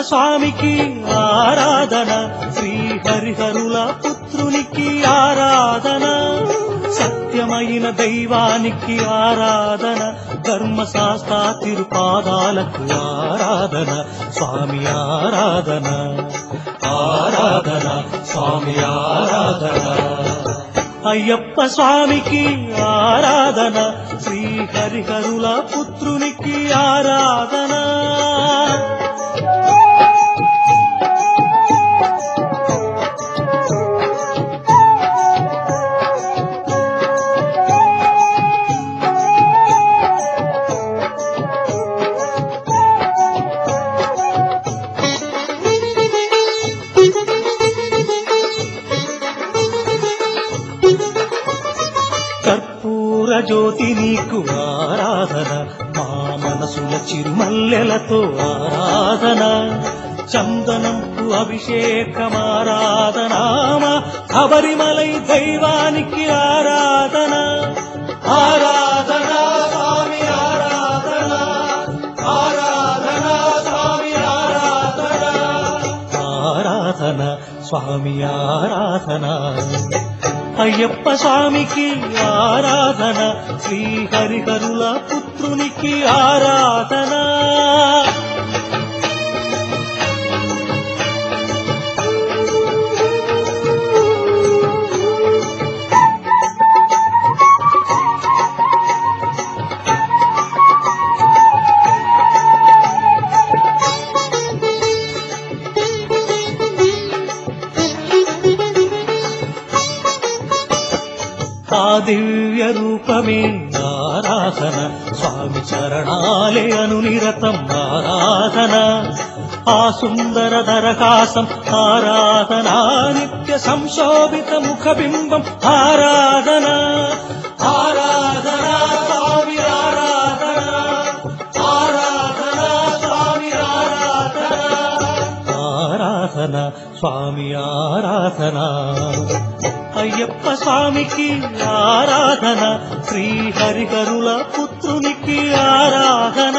స్వామికి ఆరాధన శ్రీ హరిహరుల పుత్రునికి ఆరాధన సత్యమైన దైవానికి ఆరాధన ధర్మశాస్త్ర తిరుపాదాలకు ఆరాధన స్వామి ఆరాధన ఆరాధన స్వామి ఆరాధన అయ్యప్ప స్వామికి ఆరాధన శ్రీ హరిహరుల పుత్రునికి ఆరాధన కర్పూర జ్యోతి నీకు ఆరాధన మా మనసుల చిరుమల్లెలతో ఆరాధన చందనంకు అభిషేకమారాధన మా శబరిమలై దైవానికి ఆరాధన ఆరాధన స్వామి ఆరాధన ఆరాధన స్వామి ఆరాధన ఆరాధన స్వామి ఆరాధన అయ్యప్ప స్వామికి ఆరాధన శ్రీ హరిహరుల పుత్రునికి ఆరాధన ఆ దివ్య రూపమే ఆరాధన స్వామి చరణాలే అనునిరతం ఆరాధన ఆ సుందర దరహాసం ఆరాధన నిత్య సంశోభిత ముఖబింబం ఆరాధన ఆరాధన స్వామి ఆరాధన ఆరాధన స్వామి ఆరాధన ఆరాధన స్వామి ఆరాధన అయ్యప్ప స్వామికి ఆరాధన శ్రీ హరిహరుల పుత్రునికి ఆరాధన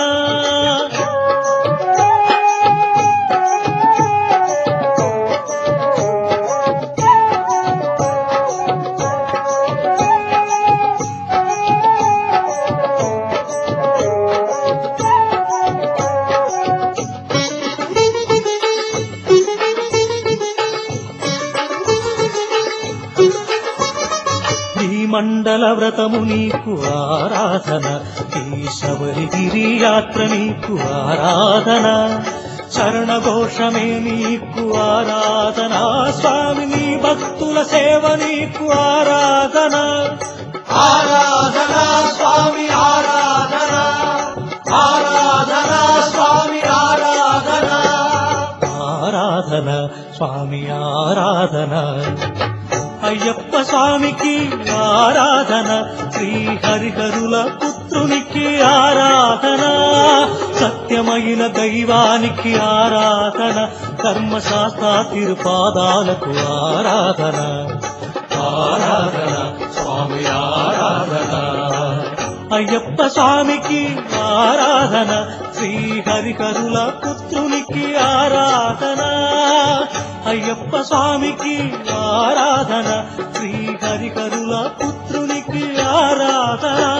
ఈ మండల వ్రతము నీకు ఆరాధన ఈ శబరిగిరి యాత్ర నీకు ఆరాధన శరణఘోషమే నీకు ఆరాధన స్వామి నీ భక్తుల సేవ నీకు ఆరాధన ఆరాధన స్వామి ఆరాధన ఆరాధన స్వామి ఆరాధన ఆరాధన స్వామి ఆరాధన అయ్యప్ప స్వామికి ఆరాధన శ్రీ హరిహరుల పుత్రునికి ఆరాధన సత్యమైన దైవానికి ఆరాధన ధర్మశాస్త్ర తిరుపాదాలకు ఆరాధన ఆరాధన స్వామి ఆరాధన అయ్యప్ప స్వామికి ఆరాధన శ్రీ హరిహరుల పుత్రునికి ఆరాధన అయ్యప్ప స్వామికి ఆరాధన శ్రీ హరిహరుల పుత్రునికి ఆరాధన